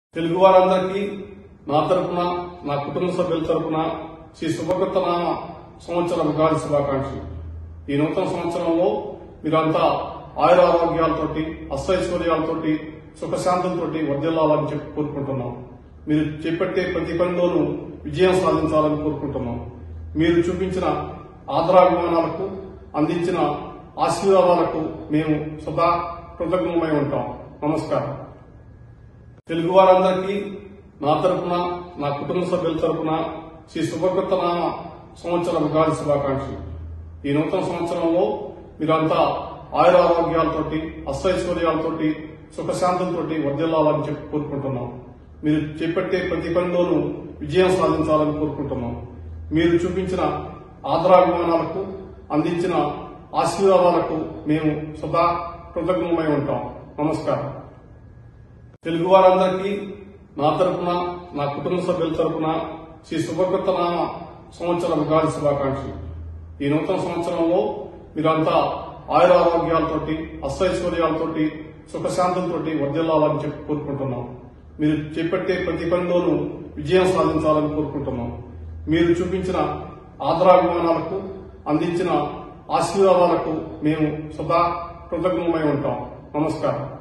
తెలుగు వారందరికీ నా తరపున నా కుటుంబ సభ్యుల తరపున శ్రీ శుభకృత నామ సంవత్సర ఉగాది శుభాకాంక్షలు ఈ నూతన సంవత్సరంలో మీరంతా ఆయుర ఆరోగ్యాలతోటి అష్టైశ్వర్యాలతోటి సుఖశాంతులతోటి వర్ధిల్లాలని చెప్పి కోరుకుంటున్నాం మీరు చేపట్టే ప్రతి పనిలోనూ విజయం సాధించాలని కోరుకుంటున్నాం మీరు చూపించిన ఆదరాభిమానాలకు అందించిన ఆశీర్వాదాలకు మేము సదా కృతజ్ఞమై ఉంటాం నమస్కారం తెలుగు వారందరికీ నా తరపున నా కుటుంబ సభ్యుల తరపున శ్రీ శుభకృత నామ సంవత్సర ఉగాది శుభాకాంక్షలు ఈ నూతన సంవత్సరంలో మీరంతా ఆయుర ఆరోగ్యాలతోటి అష్టైశ్వర్యాలతోటి సుఖశాంతులతోటి వర్ధిల్లాలని చెప్పి కోరుకుంటున్నాం మీరు చేపట్టే ప్రతి పనిలోనూ విజయం సాధించాలని కోరుకుంటున్నాం మీరు చూపించిన ఆదరాభిమానాలకు అందించిన ఆశీర్వాదాలకు మేము సదా కృతజ్ఞమై ఉంటాం నమస్కారం తెలుగు వారందరికీ నా తరపున నా కుటుంబ సభ్యుల తరపున శ్రీ శుభకృత నామ సంవత్సర ఉగాది శుభాకాంక్షలు ఈ నూతన సంవత్సరంలో మీరంతా ఆయుర ఆరోగ్యాలతోటి అష్టైశ్వర్యాలతోటి సుఖశాంతులతోటి వర్ధిల్లాలని చెప్పి కోరుకుంటున్నాం మీరు చేపట్టే ప్రతి పనిలోనూ విజయం సాధించాలని కోరుకుంటున్నాం మీరు చూపించిన ఆదరాభిమానాలకు అందించిన ఆశీర్వాదాలకు మేము సదా కృతజ్ఞమై ఉంటాం నమస్కారం